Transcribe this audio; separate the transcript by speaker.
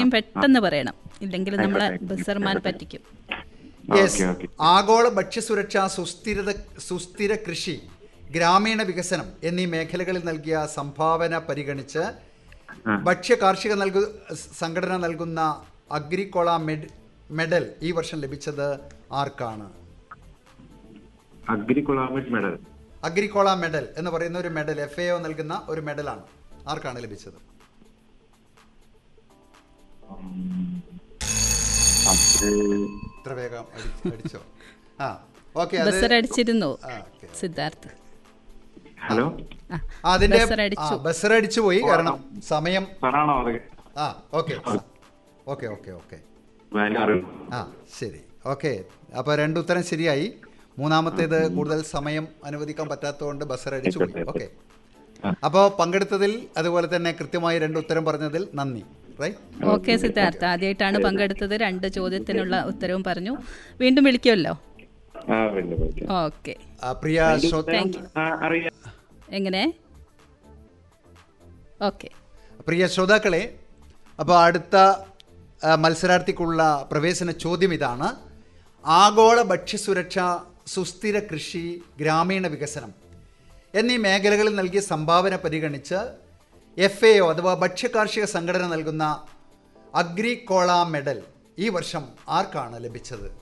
Speaker 1: എത്രയും പെട്ടെന്ന് പറയണം ഇല്ലെങ്കിൽ നമ്മളെ ബസർമാൻ പറ്റിക്കും
Speaker 2: യെസ്
Speaker 3: ഓക്കെ ഓക്കെ
Speaker 2: ആഗോള ഭക്ഷ്യസുരക്ഷ സുസ്ഥിരത സുസ്ഥിര കൃഷി ഗ്രാമീണ വികസനം എന്നീ മേഖലകളിൽ നൽകിയ സംഭാവന പരിഗണിച്ച് ഭക്ഷ്യ കാർഷിക നൽകു സംഘടന നൽകുന്ന അഗ്രികോള മെഡ് മെഡൽ ഈ വർഷം ലഭിച്ചത് ആർക്കാണ്
Speaker 3: അഗ്രികൊളാമിഡ് മെഡൽ
Speaker 2: അഗ്രികോള മെഡൽ എന്ന് പറയുന്ന ഒരു മെഡൽ എഫ് എ ഒ നൽകുന്ന ഒരു മെഡലാണ് ആർക്കാണ് ലഭിച്ചത്
Speaker 3: അത്
Speaker 2: ഇത്ര വേഗം അടി- അടിച്ചോ ആ ഓക്കെ അത്
Speaker 1: ബസർ അടിച്ചിരുന്നു
Speaker 2: ആ, okay.
Speaker 1: സിദ്ധാർത്ഥ്
Speaker 3: ഹലോ
Speaker 1: ആ
Speaker 2: അതിന്റെ
Speaker 1: ബസർ അടിച്ചു.
Speaker 2: ബസർ അടിച്ചു പോയി കാരണം സമയം
Speaker 3: സാറാണോ അത്
Speaker 2: ആ okay okay okay okay
Speaker 3: value അറിയണം
Speaker 2: ആ ശരി ഓക്കെ അപ്പോൾ രണ്ട് ഉത്തരം ശരിയായി മൂന്നാമത്തേത് കൂടുതൽ സമയം അനുവദിക്കാൻ പറ്റാത്തതുകൊണ്ട് ബസർ അടിച്ചു പോയി ഓക്കെ അപ്പോൾ പങ്കെടുത്തതിൽ അതുപോലെ തന്നെ കൃത്യമായി രണ്ട് ഉത്തരം പറഞ്ഞതിൽ നന്ദി റൈറ്റ്
Speaker 1: ഓക്കെ സിദ്ധാർത്ഥ് ആദ്യമായിട്ടാണ് പങ്കെടുത്തത് രണ്ട് ചോദ്യത്തിനുള്ള ഉത്തരവും പറഞ്ഞു വീണ്ടും വിളിക്കുമല്ലോ
Speaker 3: ആ വേണ്ട വേണ്ട.
Speaker 1: ഓക്കെ
Speaker 2: പ്രിയ ശ്രോത
Speaker 1: താങ്ക് യു
Speaker 3: ആ, അറിയാം
Speaker 1: എങ്ങനെ ഓക്കെ
Speaker 2: പ്രിയ ശ്രോതാക്കളെ അപ്പോൾ അടുത്ത ആ, മത്സരാർത്ഥിക്കുള്ള പ്രവേശന ചോദ്യം ഇതാണ് ആഗോള ഭക്ഷ്യസുരക്ഷ സുസ്ഥിര കൃഷി ഗ്രാമീണ വികസനം എന്നീ മേഖലകളിൽ നൽകിയ സംഭാവന പരിഗണിച്ച് എഫ് എ ഒ അഥവാ ഭക്ഷ്യകാർഷിക സംഘടന നൽകുന്ന അഗ്രികോള മെഡൽ ഈ വർഷം ആർക്കാണ് ലഭിച്ചത്